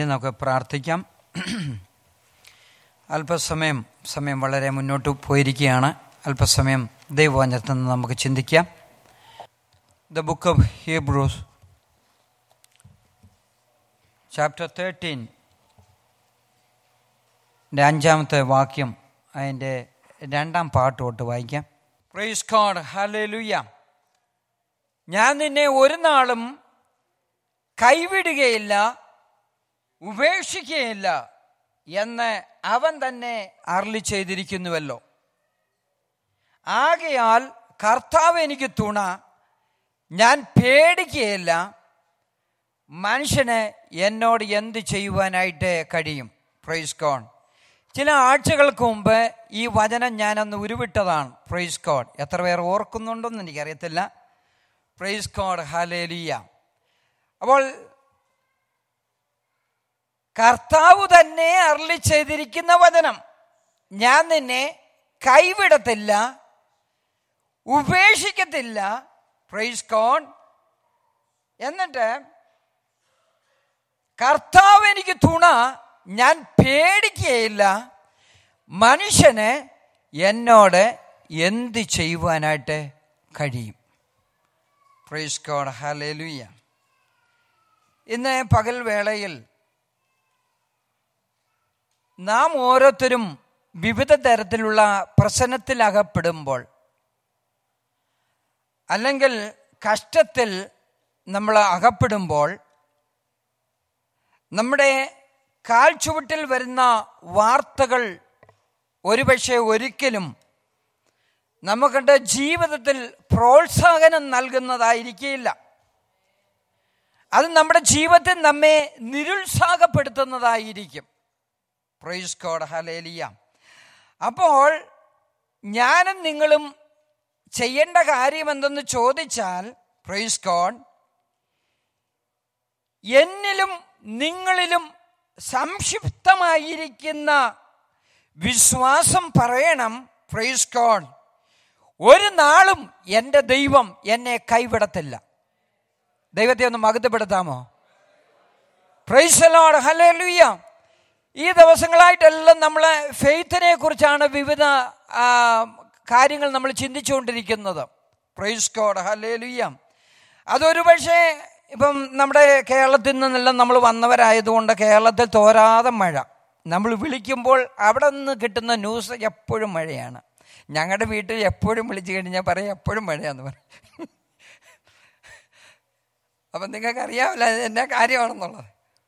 നമുക്ക് പ്രാർത്ഥിക്കാം അല്പസമയം സമയം വളരെ മുന്നോട്ട് പോയിരിക്കുകയാണ് അല്പസമയം ദൈവവചനത്തിൽ നിന്ന് നമുക്ക് ചിന്തിക്കാം the book of Hebrews chapter thirteen അഞ്ചാമത്തെ വാക്യം അതിൻ്റെ രണ്ടാം പാട്ട് തൊട്ട് വായിക്കാം പ്രൈസ് ഗോഡ് ഹല്ലേലൂയ ഞാൻ നിന്നെ ഒരു നാളും കൈവിടുകയില്ല ഉപേക്ഷിക്കുകയില്ല എന്ന് അവൻ തന്നെ അർലി ചെയ്തിരിക്കുന്നുവല്ലോ ആകയാൽ കർത്താവ് എനിക്ക് തുണ ഞാൻ പേടിക്കുകയില്ല മനുഷ്യന് എന്നോട് എന്ത് ചെയ്യുവാനായിട്ട് കഴിയും പ്രൈസ് കോൺ ചില ആഴ്ചകൾക്ക് മുമ്പ് ഈ വചനം ഞാനന്ന് ഉരുവിട്ടതാണ് പ്രൈസ് കോഡ് എത്ര പേർ ഓർക്കുന്നുണ്ടെന്ന് എനിക്കറിയത്തില്ല പ്രൈസ് കോഡ് ഹലേലിയ അപ്പോൾ കർത്താവ് തന്നെ അരളി ചെയ്തിരിക്കുന്ന വചനം ഞാൻ നിന്നെ കൈവിടത്തില്ല ഉപേക്ഷിക്കത്തില്ല പ്രൈസ് കോൺ എന്നിട്ട് കർത്താവ് എനിക്ക് തുണ ഞാൻ പേടിക്കുകയില്ല മനുഷ്യന് എന്നോട് എന്ത് ചെയ്യുവാനായിട്ട് കഴിയും പ്രൈസ് കോഡ് ഹലേലുയ്യ ഇന്ന് പകൽ വേളയിൽ നാം ഓരോരുത്തരും വിവിധ തരത്തിലുള്ള പ്രശ്നത്തിലകപ്പെടുമ്പോൾ അല്ലെങ്കിൽ കഷ്ടത്തിൽ നമ്മൾ അകപ്പെടുമ്പോൾ നമ്മുടെ കാൽച്ചുവട്ടിൽ വരുന്ന വാർത്തകൾ ഒരുപക്ഷെ ഒരിക്കലും നമുക്കുടെ ജീവിതത്തിൽ പ്രോത്സാഹനം നൽകുന്നതായിരിക്കില്ല അത് നമ്മുടെ ജീവിതത്തിൽ നമ്മെ നിരുത്സാഹപ്പെടുത്തുന്നതായിരിക്കും പ്രൈസ് കോഡ് ഹലേലിയ അപ്പോൾ ഞാനും നിങ്ങളും ചെയ്യേണ്ട കാര്യം എന്തെന്ന് ചോദിച്ചാൽ പ്രൈസ് കോഡ് എന്നിലും നിങ്ങളിലും സംക്ഷിപ്തമായിരിക്കുന്ന വിശ്വാസം പറയണം പ്രൈസ് കോഡ് ഒരു നാളും എൻ്റെ ദൈവം എന്നെ കൈവിടത്തില്ല ദൈവത്തെ ഒന്ന് മകത്തപ്പെടുത്താമോ പ്രൈസലോട് ഹലേലുയ്യ ഈ ദിവസങ്ങളായിട്ടെല്ലാം നമ്മൾ ഫെയ്ത്തിനെ കുറിച്ചാണ് വിവിധ കാര്യങ്ങൾ നമ്മൾ ചിന്തിച്ചുകൊണ്ടിരിക്കുന്നത് പ്രൈസ് കോഡ് ഹലേലുയ്യ അതൊരു പക്ഷേ ഇപ്പം നമ്മുടെ കേരളത്തിൽ നിന്നെല്ലാം നമ്മൾ വന്നവരായതുകൊണ്ട് കേരളത്തിൽ തോരാതെ മഴ നമ്മൾ വിളിക്കുമ്പോൾ അവിടെ നിന്ന് കിട്ടുന്ന ന്യൂസ് എപ്പോഴും മഴയാണ് ഞങ്ങളുടെ വീട്ടിൽ എപ്പോഴും വിളിച്ചു കഴിഞ്ഞാൽ പറയും എപ്പോഴും മഴയാന്ന് പറയും അപ്പം നിങ്ങൾക്ക് അറിയാമല്ല എന്നാ കാര്യമാണെന്നുള്ളത്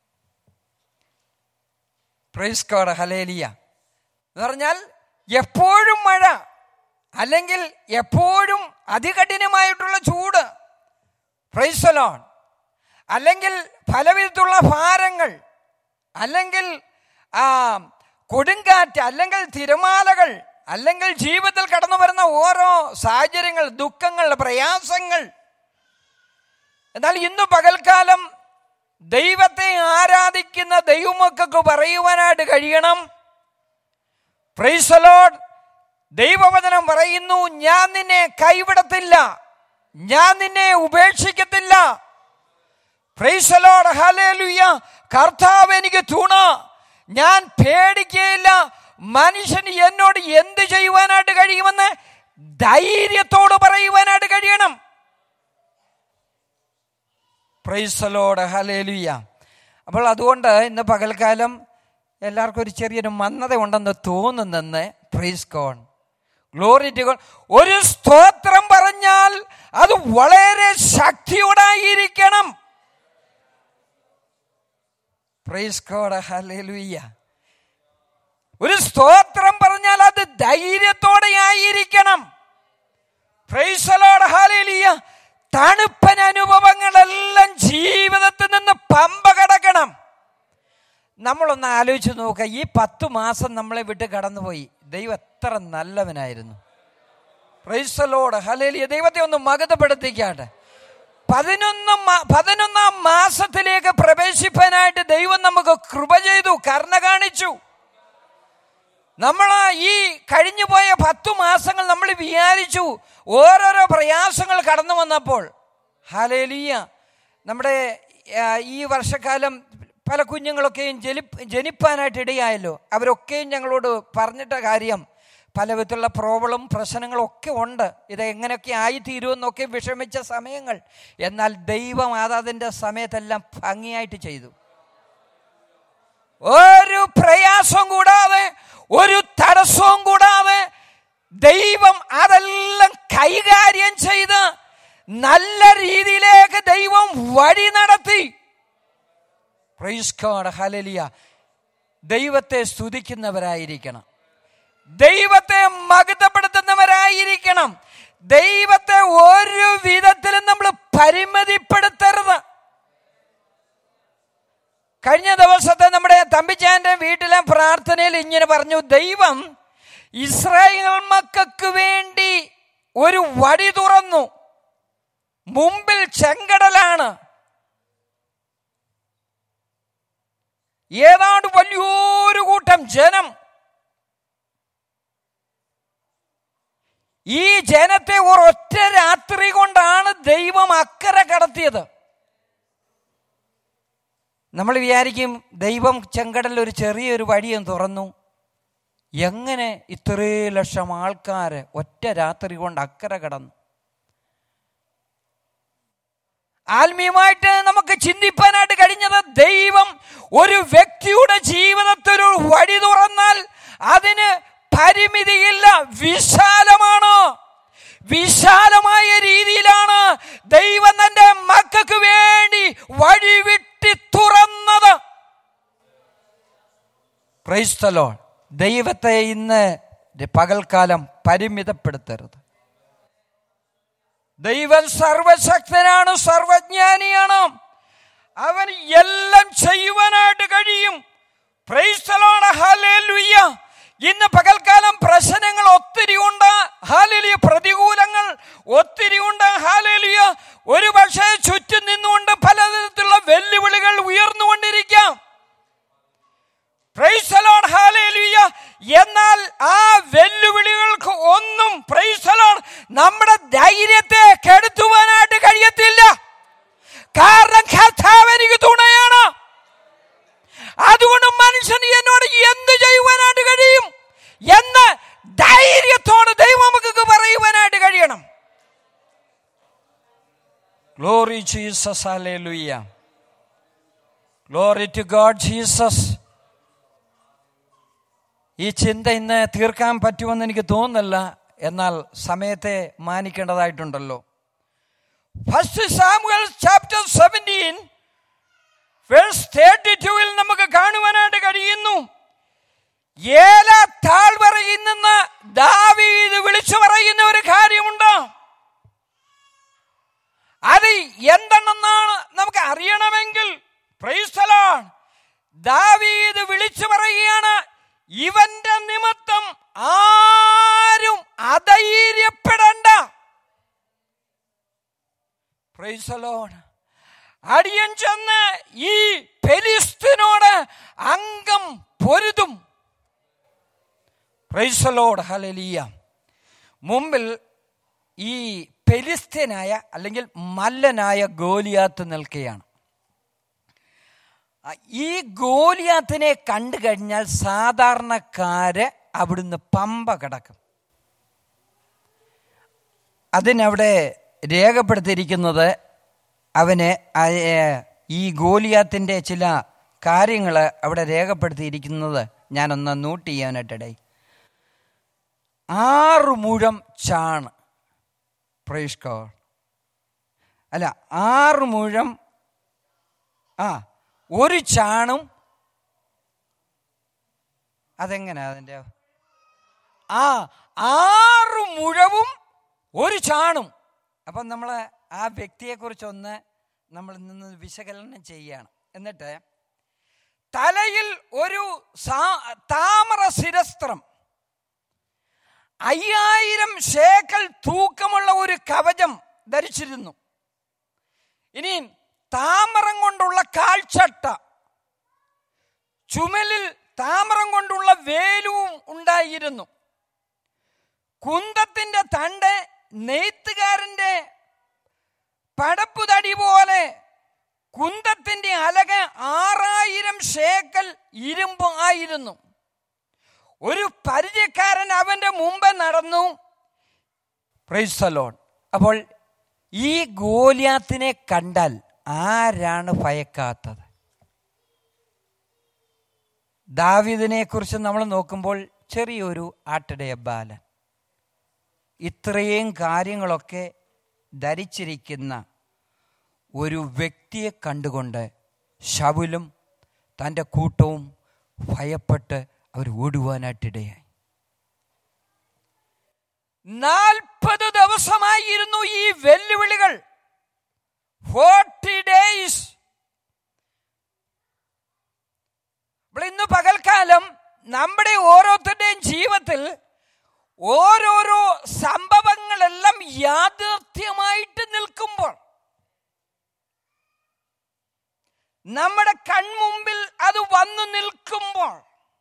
പ്രൈസ് കോഡ് ഹലേലിയ എന്ന് പറഞ്ഞാൽ എപ്പോഴും മഴ അല്ലെങ്കിൽ എപ്പോഴും അതികഠിനമായിട്ടുള്ള ചൂട് പ്രൈസലോൺ അല്ലെങ്കിൽ പലവിധത്തിലുള്ള ഭാരങ്ങൾ അല്ലെങ്കിൽ കൊടുങ്കാറ്റ് അല്ലെങ്കിൽ തിരമാലകൾ അല്ലെങ്കിൽ ജീവിതത്തിൽ കടന്നു വരുന്ന ഓരോ സാഹചര്യങ്ങൾ ദുഃഖങ്ങൾ പ്രയാസങ്ങൾ എന്നാൽ ഇന്ന് പകൽക്കാലം ദൈവത്തെ ആരാധിക്കുന്ന ദൈവമക്കൾക്ക് പറയുവാനായിട്ട് കഴിയണം പ്രൈസലോഡ് ദൈവവചനം പറയുന്നു ഞാൻ നിന്നെ കൈവിടത്തില്ല ഞാൻ നിന്നെ ഉപേക്ഷിക്കത്തില്ല പ്രൈസലോഡ് ഹലേലുയ്യ കർത്താവ് എനിക്ക് തുണ ഞാൻ പേടിക്കുകയില്ല മനുഷ്യന് എന്നോട് എന്ത് ചെയ്യുവാനായിട്ട് കഴിയുമെന്ന് ധൈര്യത്തോട് പറയുവാനായിട്ട് കഴിയണം പ്രൈസലോട് ഹലേലുയ്യ അപ്പോൾ അതുകൊണ്ട് ഇന്ന് പകൽക്കാലം എല്ലാവർക്കും ഒരു ചെറിയൊരു മന്ദത ഉണ്ടെന്ന് തോന്നുന്നെന്ന് പ്രൈസ് കോൺ ഗ്ലോറി ടു ഗോഡ് ഒരു സ്തോത്രം പറഞ്ഞാൽ അത് വളരെ ശക്തിയോടായിരിക്കണം പ്രൈസ് കോഡ് ഹലേലുയ്യ ഒരു സ്തോത്രം പറഞ്ഞാൽ അത് ധൈര്യത്തോടെ ആയിരിക്കണം പ്രൈസലോട് ഹാലേലിയ തണുപ്പൻ അനുഭവങ്ങളെല്ലാം ജീവിതത്തിൽ നിന്ന് പമ്പ കടക്കണം നമ്മളൊന്ന് ആലോചിച്ച് നോക്കുക ഈ പത്തു മാസം നമ്മളെ വിട്ട് കടന്നുപോയി ദൈവം എത്ര നല്ലവനായിരുന്നു പ്രൈസലോട് ഹലേലിയ ദൈവത്തെ ഒന്ന് മകതപ്പെടുത്തിക്കാട്ടെ പതിനൊന്ന് പതിനൊന്നാം മാസത്തിലേക്ക് പ്രവേശിപ്പാനായിട്ട് ദൈവം നമുക്ക് കൃപ ചെയ്തു കരുണ കാണിച്ചു നമ്മൾ ഈ കഴിഞ്ഞുപോയ പത്തു മാസങ്ങൾ നമ്മൾ വിചാരിച്ചു ഓരോരോ പ്രയാസങ്ങൾ കടന്നു വന്നപ്പോൾ ഹാലേലിയ നമ്മുടെ ആ, ഈ വർഷക്കാലം പല കുഞ്ഞുങ്ങളൊക്കെയും ജനി ജനിപ്പാനായിട്ട് ഇടയായല്ലോ അവരൊക്കെയും ഞങ്ങളോട് പറഞ്ഞിട്ട കാര്യം പല വിധത്തിലുള്ള പ്രോബ്ലം പ്രശ്നങ്ങളും ഒക്കെ ഉണ്ട് ഇത് എങ്ങനെയൊക്കെ ആയിത്തീരുമെന്നൊക്കെ വിഷമിച്ച സമയങ്ങൾ എന്നാൽ ദൈവം അതതിൻ്റെ സമയത്തെല്ലാം ഭംഗിയായിട്ട് ചെയ്തു ഒരു പ്രയാസവും കൂടാതെ ഒരു തടസ്സവും കൂടാതെ ദൈവം അതെല്ലാം കൈകാര്യം ചെയ്ത് നല്ല രീതിയിലേക്ക് ദൈവം വഴി നടത്തി പ്രൈസ് ഗോഡ് ഹലലിയ ദൈവത്തെ സ്തുതിക്കുന്നവരായിരിക്കണം ദൈവത്തെ മകതപ്പെടുത്തുന്നവരായിരിക്കണം ദൈവത്തെ ഒരു വിധത്തിലും നമ്മൾ പരിമിതിപ്പെടുത്തരുത് കഴിഞ്ഞ ദിവസത്തെ നമ്മുടെ തമ്പിച്ചാന്റെ വീട്ടിലെ പ്രാർത്ഥനയിൽ ഇങ്ങനെ പറഞ്ഞു ദൈവം ഇസ്രായേൽ മക്കൾക്ക് വേണ്ടി ഒരു വഴി തുറന്നു മുമ്പിൽ ചെങ്കടലാണ് ഏതാണ്ട് വലിയൊരു കൂട്ടം ജനം ഈ ജനത്തെ ഒരൊറ്റ രാത്രി കൊണ്ടാണ് ദൈവം അക്കരെ കടത്തിയത് നമ്മൾ വിചാരിക്കും ദൈവം ചെങ്കടലിൽ ഒരു ചെറിയൊരു വഴിയും തുറന്നു എങ്ങനെ ഇത്രയും ലക്ഷം ആൾക്കാർ ഒറ്റ രാത്രി കൊണ്ട് അക്കരെ കടന്നു ആത്മീയമായിട്ട് നമുക്ക് ചിന്തിപ്പാനായിട്ട് കഴിഞ്ഞത് ദൈവം ഒരു വ്യക്തിയുടെ ജീവിതത്തിൽ ഒരു വഴി തുറന്നാൽ അതിന് പരിമിതിയില്ല വിശാലമാണ് വിശാലമായ രീതിയിലാണ് ദൈവം തന്റെ മക്കൾക്ക് വേണ്ടി വഴി വിട്ടി തുറന്നത് ക്രൈസ്തലോ ദൈവത്തെ ഇന്ന് പകൽക്കാലം പരിമിതപ്പെടുത്തരുത് ദൈവം സർവശക്തനാണ് സർവജ്ഞാനിയാണ് അവൻ എല്ലാം ചെയ്യുവാനായിട്ട് കഴിയും പ്രൈസ്തലോണ് ഹാലേലുയ്യ ഇന്ന് പകൽക്കാലം പ്രശ്നങ്ങൾ ഒത്തിരി ഉണ്ട് ഹാലേലിയ പ്രതികൂലങ്ങൾ ഒത്തിരി ഉണ്ട് ഹാലേലിയ ഒരു പക്ഷേ ചുറ്റും നിന്നുകൊണ്ട് പലതരത്തിലുള്ള വെല്ലുവിളികൾ ഉയർന്നുകൊണ്ടിരിക്കാം പ്രൈസലോൺ ഹാലേലുയ്യ എന്നാൽ ആ വെല്ലുവിളികൾക്ക് ഒന്നും പ്രൈസലോൺ നമ്മുടെ ധൈര്യത്തെ കെടുത്തുവാനായിട്ട് കഴിയത്തില്ല കാരണം കർത്താവ് എനിക്ക് തുണയാണ് അതുകൊണ്ട് മനുഷ്യന് എന്നോട് എന്ത് ചെയ്യുവാനായിട്ട് കഴിയും എന്ന് ധൈര്യത്തോട് ദൈവം നമുക്ക് പറയുവാനായിട്ട് കഴിയണം glory Jesus hallelujah glory to God Jesus ഈ ചിന്ത ഇന്ന് തീർക്കാൻ പറ്റുമെന്ന് എനിക്ക് തോന്നുന്നില്ല എന്നാൽ സമയത്തെ മാനിക്കേണ്ടതായിട്ടുണ്ടല്ലോ first Samuel chapter seventeen verse thirty ടുവിൽ നമുക്ക് കാണുവാനായിട്ട് കഴിയുന്നു ഏല താഴ്വരയിൽ നിന്ന് ദാവീദ് വിളിച്ചു പറയുന്ന ഒരു കാര്യമുണ്ട് അത് എന്തെന്നാണ് നമുക്ക് അറിയണമെങ്കിൽ പ്രൈസ്തലാണ് ദാവീദ് വിളിച്ചു പറയുകയാണ് ഇവന്റെ നിമിത്തം ആരും അധൈര്യപ്പെടണ്ട പ്രൈസലോൺ അടിയൻ ചെന്ന് ഈ പെലിസ്തിനോട് അംഗം പൊരുതും പ്രൈസലോട് ഹലലിയ മുമ്പിൽ ഈ പെലിസ്ത്യനായ അല്ലെങ്കിൽ മല്ലനായ ഗോലിയാത്ത് നിൽക്കുകയാണ് ഈ ഗോലിയാത്തിനെ കണ്ടു കഴിഞ്ഞാൽ സാധാരണക്കാര് അവിടുന്ന് പമ്പ കിടക്കും അതിനവിടെ രേഖപ്പെടുത്തിയിരിക്കുന്നത് അവന് ഈ ഗോലിയാത്തിൻ്റെ ചില കാര്യങ്ങൾ അവിടെ രേഖപ്പെടുത്തിയിരിക്കുന്നത് ഞാനൊന്ന് നോട്ട് ചെയ്യാനായിട്ടിടയിൽ ആറ് മുഴം ചാണ് പ്രൈഷ്കോ അല്ല ആറ് മുഴം ആ ഒരു ചാണും അതെങ്ങനെ അതിൻ്റെ ആ ആറ് മുഴവും ഒരു ചാണും അപ്പം നമ്മൾ ആ വ്യക്തിയെക്കുറിച്ചൊന്ന് നമ്മൾ നിന്ന് വിശകലനം ചെയ്യുകയാണ് എന്നിട്ട് തലയിൽ ഒരു താമര ശിരസ്ത്രം അയ്യായിരം ശേക്കൽ തൂക്കമുള്ള ഒരു കവചം ധരിച്ചിരുന്നു ഇനി താമരം കൊണ്ടുള്ള കാൽച്ചട്ട ചുമലിൽ താമരം കൊണ്ടുള്ള വേലുവും ഉണ്ടായിരുന്നു കുന്തത്തിന്റെ തണ്ട് നെയ്ത്തുകാരന്റെ പടപ്പുതടി പോലെ കുന്തത്തിന്റെ അലക ആറായിരം ഷേക്കൽ ഇരുമ്പ് ആയിരുന്നു ഒരു പരിചയക്കാരൻ അവന്റെ മുമ്പ് നടന്നു പ്രൈസലോൺ അപ്പോൾ ഈ ഗോലിയാത്തിനെ കണ്ടാൽ ആരാണ് ഭയക്കാത്തത് ദാവിദിനെ കുറിച്ച് നമ്മൾ നോക്കുമ്പോൾ ചെറിയൊരു ആട്ടിടയ ബാലൻ ഇത്രയും കാര്യങ്ങളൊക്കെ ധരിച്ചിരിക്കുന്ന ഒരു വ്യക്തിയെ കണ്ടുകൊണ്ട് ശവുലും തൻ്റെ കൂട്ടവും ഭയപ്പെട്ട് അവർ ഓടുവാനായിട്ടിടയായി നാൽപ്പത് ദിവസമായിരുന്നു ഈ വെല്ലുവിളികൾ ഫോർട്ടി ഡേയ്സ് അപ്പോൾ ഇന്ന് പകൽക്കാലം നമ്മുടെ ഓരോരുത്തരുടെയും ജീവിതത്തിൽ ഓരോരോ സംഭവങ്ങളെല്ലാം യാഥാർത്ഥ്യമായിട്ട് നിൽക്കുമ്പോൾ നമ്മുടെ കൺമുമ്പിൽ അത് വന്നു നിൽക്കുമ്പോൾ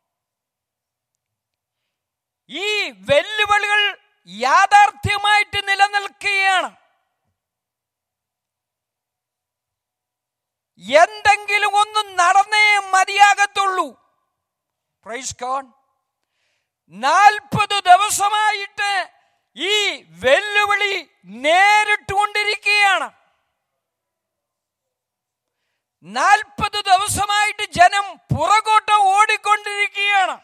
ഈ വെല്ലുവിളികൾ യാഥാർത്ഥ്യമായിട്ട് നിലനിൽക്കുകയാണ് എന്തെങ്കിലും ഒന്ന് നടന്നേ മതിയാകത്തുള്ളൂ പ്രൈസ് ഗോഡ് നാൽപ്പത് ദിവസമായിട്ട് ഈ വെല്ലുവിളി നേരിട്ടുകൊണ്ടിരിക്കുകയാണ് നാൽപ്പത് ദിവസമായിട്ട് ജനം പുറകോട്ട് ഓടിക്കൊണ്ടിരിക്കുകയാണ്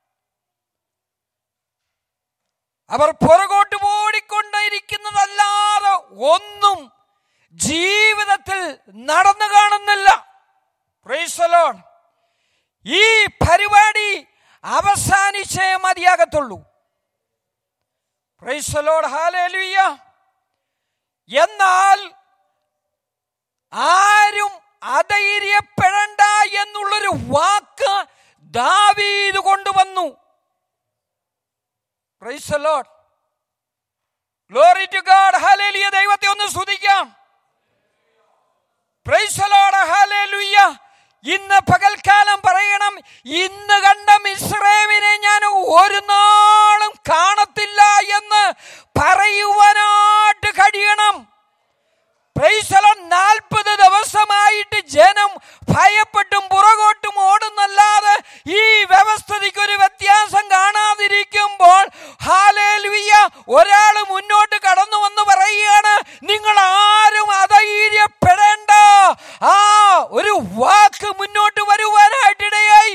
അവർ പുറകോട്ട് ഓടിക്കൊണ്ടിരിക്കുന്നതല്ലാതെ ഒന്നും ജീവിതത്തിൽ നടന്നു കാണുന്നില്ല പ്രൈസലോൺ ഈ പരിപാടി അവസാനിച്ചേ മതിയാകത്തുള്ളൂ പ്രൈസലോഡ് ഹാലേലുയ്യ എന്നാൽ ആരും അധൈര്യപ്പെടണ്ട എന്നുള്ളൊരു വാക്ക് ദാവീദ് കൊണ്ടുവന്നു praise the Lord glory to God hallelujah ദൈവത്തെ ഒന്ന് സ്തുതിക്കാം പ്രൈസലോഡ് ഹാലേലുയ്യ ഇന്ന് പകൽക്കാലം പറയണം ഇന്ന് കണ്ട മിശ്രേവിനെ ഞാൻ ഒരു നാളും കാണത്തില്ല എന്ന് പറയുവാനായിട്ട് കഴിയണം പ്രൈസലം നാൽപ്പത് ദിവസമായിട്ട് ജനം ഭയപ്പെട്ടും പുറകോട്ടും ഓടുന്നല്ലാതെ ഈ വ്യവസ്ഥിതിക്ക് ഒരു വ്യത്യാസം കാണാതിരിക്കുമ്പോൾ ഹാലേലുയ്യ ഒരാൾ മുന്നോട്ട് കടന്നു വന്ന് പറയുകയാണ് നിങ്ങൾ ആരും അധൈര്യപ്പെടേണ്ട ആ ഒരു വാക്ക് മുന്നോട്ട് വരുവാനായിട്ടിടയായി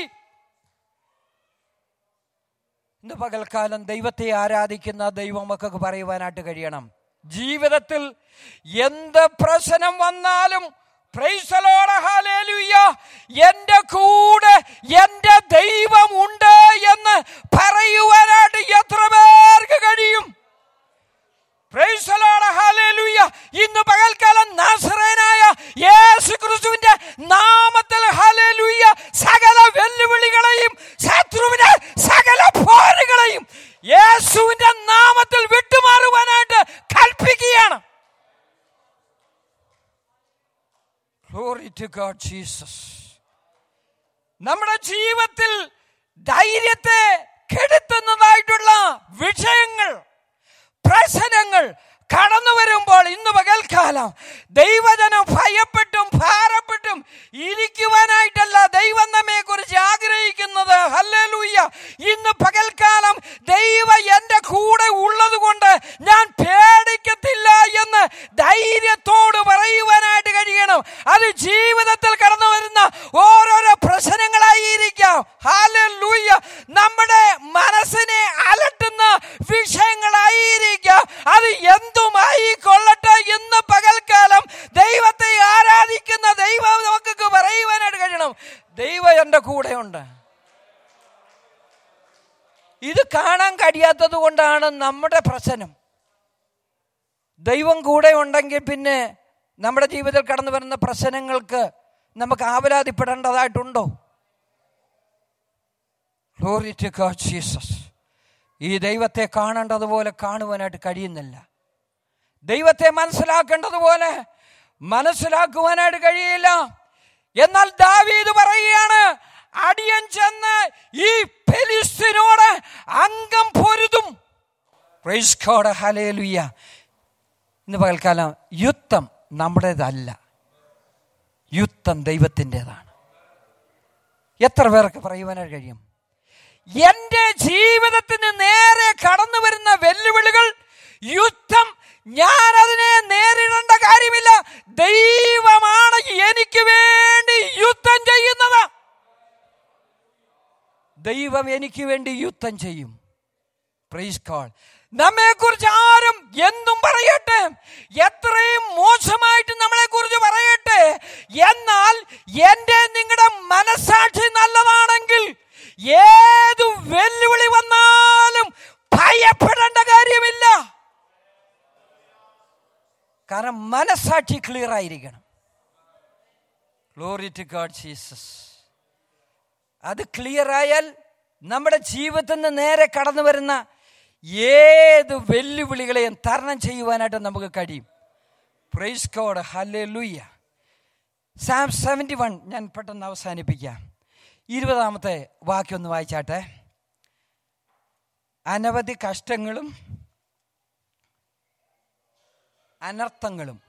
ഇന്ന് പകൽക്കാലം ദൈവത്തെ ആരാധിക്കുന്ന ദൈവമക്കൾക്ക് പറയുവാനായിട്ട് കഴിയണം ജീവിതത്തിൽ എന്ത് പ്രശ്നം വന്നാലും പ്രൈസലോട ഹാലേലുയ്യ എന്റെ കൂടെ എന്റെ ദൈവം ഉണ്ട് എന്ന് പറയുവാനായിട്ട് എത്ര പേർക്ക് കഴിയും പ്രൈസലോട ഹാലേലുയ്യ ഇന്ന് പകൽക്കാലം നാസറേനായ യേശു ക്രിസ്തുവിന്റെ നാമത്തിൽ ഹാലേലുയ്യ സകല വെല്ലുവിളികളെയും ശത്രുവിന്റെ സകല പോരുകളെയും യേശുവിന്റെ നാമത്തിൽ വിട്ടുമാറുവാനായിട്ട് കൽപ്പിക്കുകയാണ് Glory to God, Jesus. നമ്മുടെ ജീവിതത്തിൽ ധൈര്യത്തെ കെടുത്തുന്നതായിട്ടുള്ള വിഷയങ്ങൾ പ്രശ്നങ്ങൾ കടന്നു വരുമ്പോൾ ഇന്ന് പകൽക്കാലം ദൈവജനം ഭയപ്പെട്ടും ഭാരപ്പെട്ടും ഇരിക്കുവാനായിട്ടല്ല ദൈവം നമ്മെ കുറിച്ച് ആഗ്രഹിക്കുന്നത് ഹല്ലേലൂയ്യ ഇന്ന് പകൽക്കാലം ദൈവ എൻ്റെ കൂടെ ഉള്ളത് കൊണ്ട് ഞാൻ പേടിക്കത്തില്ല എന്ന് ധൈര്യത്തോട് പറയുവാനായിട്ട് കഴിയണം അത് ജീവിതത്തിൽ കടന്നു വരുന്ന ഓരോരോ പ്രശ്നങ്ങളായിരിക്കാം ഹാലൂയ്യ നമ്മുടെ മനസ്സിനെ അലട്ടുന്ന വിഷയങ്ങളായിരിക്കാം അത് എന്തുമായി കൊള്ളട്ടെ ഇന്ന് പകൽക്കാലം ദൈവത്തെ ആരാധിക്കുന്ന ദൈവം നമുക്കൊക്കെ പറയുവാനായിട്ട് കഴിയണം ദൈവം എൻ്റെ കൂടെയുണ്ട് ഇത് കാണാൻ കഴിയാത്തത് കൊണ്ടാണ് നമ്മുടെ പ്രശ്നം ദൈവം കൂടെ ഉണ്ടെങ്കിൽ പിന്നെ നമ്മുടെ ജീവിതത്തിൽ കടന്നു വരുന്ന പ്രശ്നങ്ങൾക്ക് നമുക്ക് ആവലാതിപ്പെടേണ്ടതായിട്ടുണ്ടോ Glory to God, Jesus. ഈ ദൈവത്തെ കാണേണ്ടതുപോലെ കാണുവാനായിട്ട് കഴിയുന്നില്ല ദൈവത്തെ മനസ്സിലാക്കേണ്ടതുപോലെ മനസ്സിലാക്കുവാനായിട്ട് കഴിയില്ല എന്നാൽ ദാവീദ് പറയുകയാണ് അടിയൻ ചെന്ന് ഈ ഫെലിസ്തീനോട് അംഗം പൊരുതും പ്രൈസ് ഗോഡ് ഹല്ലേലൂയ ഇന്ന് പകൽക്കാലം യുദ്ധം നമ്മുടേതല്ല യുദ്ധം ദൈവത്തിൻ്റെതാണ് എത്ര പേർക്ക് പറയുവാനായിട്ട് കഴിയും എന്റെ ജീവിതത്തിന് നേരെ കടന്നു വരുന്ന വെല്ലുവിളികൾ യുദ്ധം ഞാൻ അതിനെ നേരിടേണ്ട കാര്യമില്ല ദൈവമാണ് എനിക്ക് വേണ്ടി യുദ്ധം ചെയ്യുന്നത് ദൈവം എനിക്ക് വേണ്ടി യുദ്ധം ചെയ്യും പ്രൈസ് കോൾ നമ്മെ കുറിച്ച് ആരും എന്തും പറയട്ടെ എത്രയും മോശമായിട്ട് നമ്മളെ കുറിച്ച് പറയട്ടെ എന്നാൽ എന്റെ നിങ്ങളുടെ മനസാക്ഷി നല്ലതാണെങ്കിൽ ഏതു വെല്ലുവിളി വന്നാലും ഭയപ്പെടേണ്ട കാര്യമില്ല കാരണം മനസാക്ഷി ക്ലിയർ ആയിരിക്കണം ഗ്ലോറി ടു ഗാഡ് ജീസസ് അത് ക്ലിയർ ആയാൽ നമ്മുടെ ജീവിതത്തിൽ നിന്ന് നേരെ കടന്നു വരുന്ന ഏത് വെല്ലുവിളികളെയും തരണം ചെയ്യുവാനായിട്ട് നമുക്ക് കഴിയും പ്രൈസ് കോഡ് ഹല്ലേ ലൂയ്യ സാം സെവൻറ്റി വൺ ഞാൻ പെട്ടെന്ന് അവസാനിപ്പിക്കാം ഇരുപതാമത്തെ വാക്യം ഒന്ന് വായിച്ചാട്ടെ അനവധി കഷ്ടങ്ങളും അനർത്ഥങ്ങളും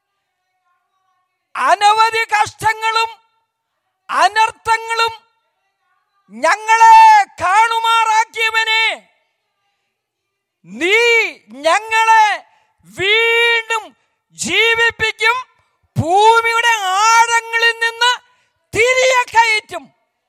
അനവധി കഷ്ടങ്ങളും അനർത്ഥങ്ങളും ഞങ്ങളെ കാണുമാറാക്കിയവനെ നീ ഞങ്ങളെ വീണ്ടും ജീവിപ്പിക്കും ഭൂമിയുടെ ആഴങ്ങളിൽ നിന്ന് തിരികെ കയറ്റും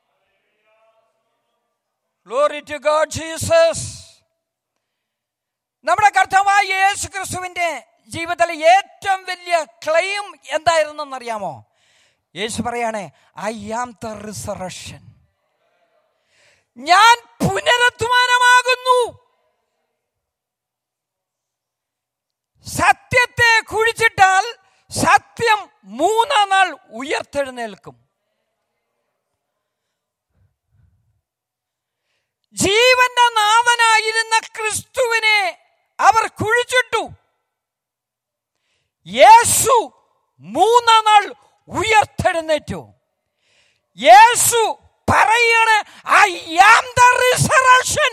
ഗ്ലോറി ടു ഗോഡ് ജീസസ് നമ്മുടെ കർത്താവായ യേശു ക്രിസ്തുവിന്റെ ജീവിതത്തിലെ ഏറ്റവും വലിയ ക്ലെയിം എന്തായിരുന്നു എന്നറിയാമോ യേശു പറയാണ് ഐ ആം ദ റിസറക്ഷൻ ഞാൻ പുനരുത്ഥാനമാകുന്നു സത്യത്തെ കുഴിച്ചിട്ടാൽ സത്യം മൂന്നാം നാൾ ഉയർത്തെഴുന്നേൽക്കും ജീവന്റെ നാഥനായിരുന്ന ക്രിസ്തുവിനെ അവർ കുഴിച്ചിട്ടു യേശു മൂന്നാം നാൾ ഉയർത്തെഴുന്നേറ്റു യേശു പറയാണ് ഐ ആം ദ റിസറക്ഷൻ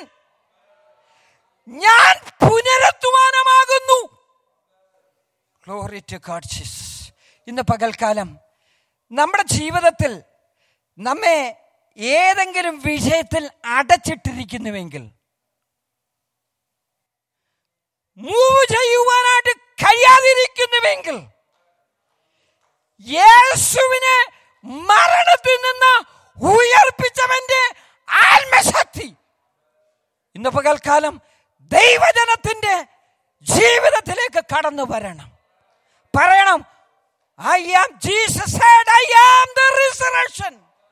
ഞാൻ പുനരുത്ഥാനമാകുന്നു ഗ്ലോറി ടു ഗോഡ് ജീസസ് ഇന്ന് പകൽക്കാലം നമ്മുടെ ജീവിതത്തിൽ നമ്മെ ഏതെങ്കിലും വിഷയത്തിൽ അടച്ചിട്ടിരിക്കുന്നുവെങ്കിൽ മൂവ് ചെയ്യുവാനായിട്ട് കഴിയാതിരിക്കുന്നുവെങ്കിൽ യേശുവിനെ മരണത്തിൽ നിന്ന് ഉയർപ്പിച്ചവന്റെ ആത്മശക്തി ഇന്ന് പകൽക്കാലം ദൈവജനത്തിന്റെ ജീവിതത്തിലേക്ക് കടന്നു വരണം പറയണം I am Jesus I am the resurrection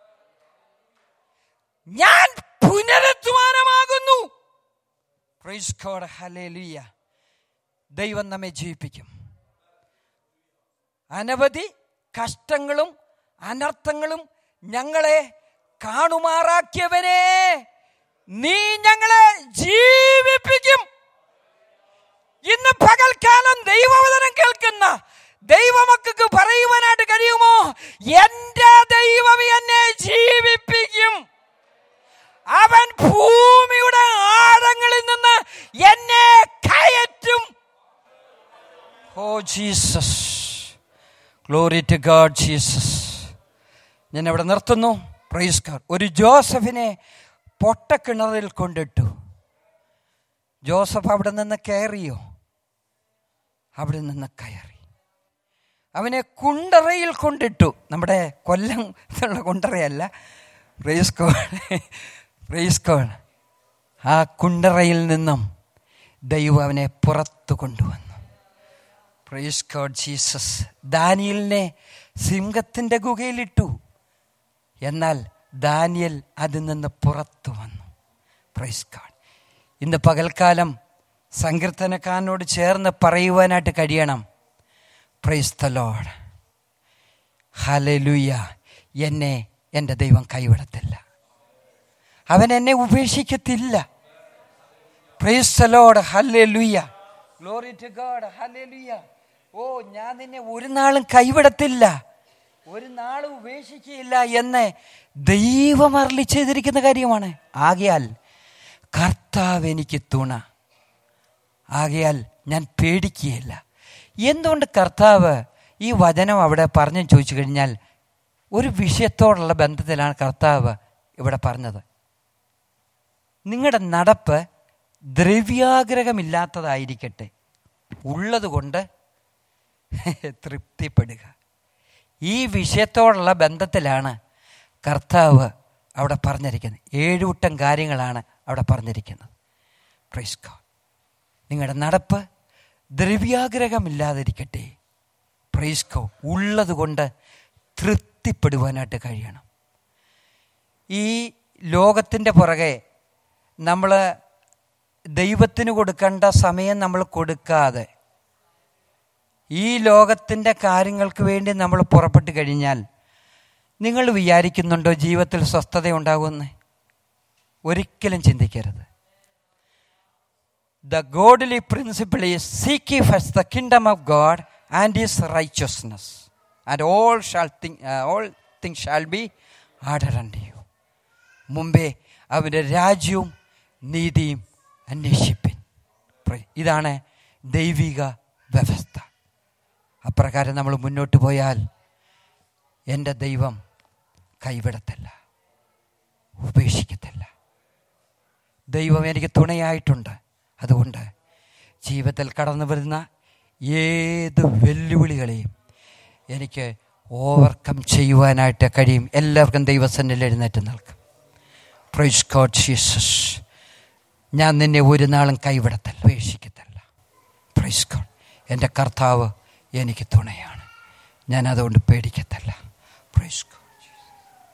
ഞാൻ പുനരുത്ഥാനമാകുന്നു പ്രൈസ് ഗോഡ് ഹല്ലേലൂയ ദൈവം നമ്മെ ജീവിപ്പിക്കും അനവധി കഷ്ടങ്ങളും അനർത്ഥങ്ങളും ഞങ്ങളെ കാണുമാറാക്കിയവനെ നീ ഞങ്ങളെ ജീവിപ്പിക്കും ഇന്ന് പകൽക്കാലം ദൈവവചനം കേൾക്കുന്ന ദൈവമക്കൾക്ക് പറയുവാനായിട്ട് കഴിയുമോ എന്റെ ദൈവം എന്നെ ജീവിപ്പിക്കും അവൻ ഭൂമിയുടെ ആഴങ്ങളിൽ നിന്ന് എന്നെ കയറ്റും oh Jesus glory to God Jesus ഞാൻ അവിടെ നിർത്തുന്നു പ്രൈസ് ഗാഡ് ഒരു ജോസഫിനെ പൊട്ടക്കിണറിൽ കൊണ്ടിട്ടു ജോസഫ് അവിടെ നിന്ന് കയറിയോ അവിടെ നിന്ന് കയറി അവനെ കുണ്ടറയിൽ കൊണ്ടിട്ടു നമ്മുടെ കൊല്ലം എന്നുള്ള കുണ്ടറയല്ല പ്രൈസ് കോഡ് പ്രൈസ് കോഡ് ആ കുണ്ടറയിൽ നിന്നും ദൈവം അവനെ പുറത്തു കൊണ്ടുവന്നു പ്രൈസ് ഗോഡ് ജീസസ് ദാനിയലിനെ സിംഹത്തിൻ്റെ ഗുഹയിലിട്ടു എന്നാൽ ദാനിയൽ അതിൽ നിന്ന് പുറത്തു വന്നു പ്രൈസ് ഗോഡ് ഇന്ന് പകൽക്കാലം സങ്കീർത്തനക്കാരനോട് ചേർന്ന് പറയുവാനായിട്ട് കഴിയണം പ്രൈസ് ദ ലോഡ് ഹലലുയ എന്നെ എൻ്റെ ദൈവം കൈവിടത്തില്ല അവൻ എന്നെ ഉപേക്ഷിക്കത്തില്ല praise the Lord hallelujah glory to God hallelujah ഓ ഞാൻ നിന്നെ ഒരു നാളും കൈവിടത്തില്ല ഒരു നാളും ഉപേക്ഷിക്കുകയില്ല എന്ന് ദൈവം അരളി ചെയ്തിരിക്കുന്ന കാര്യമാണ് ആകയാൽ കർത്താവ് എനിക്ക് തുണ ആകയാൽ ഞാൻ പേടിക്കുകയില്ല എന്തുകൊണ്ട് കർത്താവ് ഈ വചനം അവിടെ പറഞ്ഞു ചോദിച്ചു കഴിഞ്ഞാൽ ഒരു വിഷയത്തോടുള്ള ബന്ധത്തിലാണ് കർത്താവ് ഇവിടെ പറഞ്ഞത് നിങ്ങളുടെ നടപ്പ് ദ്രവ്യാഗ്രഹമില്ലാത്തതായിരിക്കട്ടെ ഉള്ളതുകൊണ്ട് തൃപ്തിപ്പെടുക ഈ വിഷയത്തോടുള്ള ബന്ധത്തിലാണ് കർത്താവ് അവിടെ പറഞ്ഞിരിക്കുന്നത് ഏഴുകൂട്ടം കാര്യങ്ങളാണ് അവിടെ പറഞ്ഞിരിക്കുന്നത് പ്രൈസ്കോ നിങ്ങളുടെ നടപ്പ് ദ്രവ്യാഗ്രഹമില്ലാതിരിക്കട്ടെ പ്രൈസ്കോ ഉള്ളതുകൊണ്ട് തൃപ്തിപ്പെടുവാനായിട്ട് കഴിയണം ഈ ലോകത്തിൻ്റെ പുറകെ നമ്മൾ ദൈവത്തിന് കൊടുക്കേണ്ട സമയം നമ്മൾ കൊടുക്കാതെ ഈ ലോകത്തിൻ്റെ കാര്യങ്ങൾക്ക് വേണ്ടി നമ്മൾ പുറപ്പെട്ട് കഴിഞ്ഞാൽ നിങ്ങൾ വിചാരിക്കുന്നുണ്ടോ ജീവിതത്തിൽ സ്വസ്ഥത ഉണ്ടാകുമെന്ന് ഒരിക്കലും ചിന്തിക്കരുത് the godly principle is seek first the kingdom of God and his righteousness and all shall thing all thing shall be ആർഡർ ആൻഡ് യു മുമ്പേ അവൻ്റെ രാജ്യവും നീതിയും അന്വേഷിപ്പിൻ പ്ര- ഇതാണ് ദൈവിക വ്യവസ്ഥ അപ്രകാരം നമ്മൾ മുന്നോട്ട് പോയാൽ എൻ്റെ ദൈവം കൈവിടത്തില്ല ഉപേക്ഷിക്കത്തില്ല ദൈവം എനിക്ക് തുണയായിട്ടുണ്ട് അതുകൊണ്ട് ജീവിതത്തിൽ കടന്നു വരുന്ന ഏത് വെല്ലുവിളികളെയും എനിക്ക് ഓവർകം ചെയ്യുവാനായിട്ട് കഴിയും എല്ലാവർക്കും ദൈവസന്നിൽ എഴുന്നേറ്റ് നിൽക്കും പ്രൈസ് ഗോഡ് ജീസസ് ഞാൻ നിന്നെ ഒരു നാളും കൈവിടത്തില്ല ഉപേക്ഷിക്കത്തില്ല പ്രൈസ് ഗോഡ് എൻ്റെ കർത്താവ് എനിക്ക് തുണയാണ് ഞാൻ അതുകൊണ്ട് പേടിക്കത്തില്ല പ്രൈസ് ഗോഡ്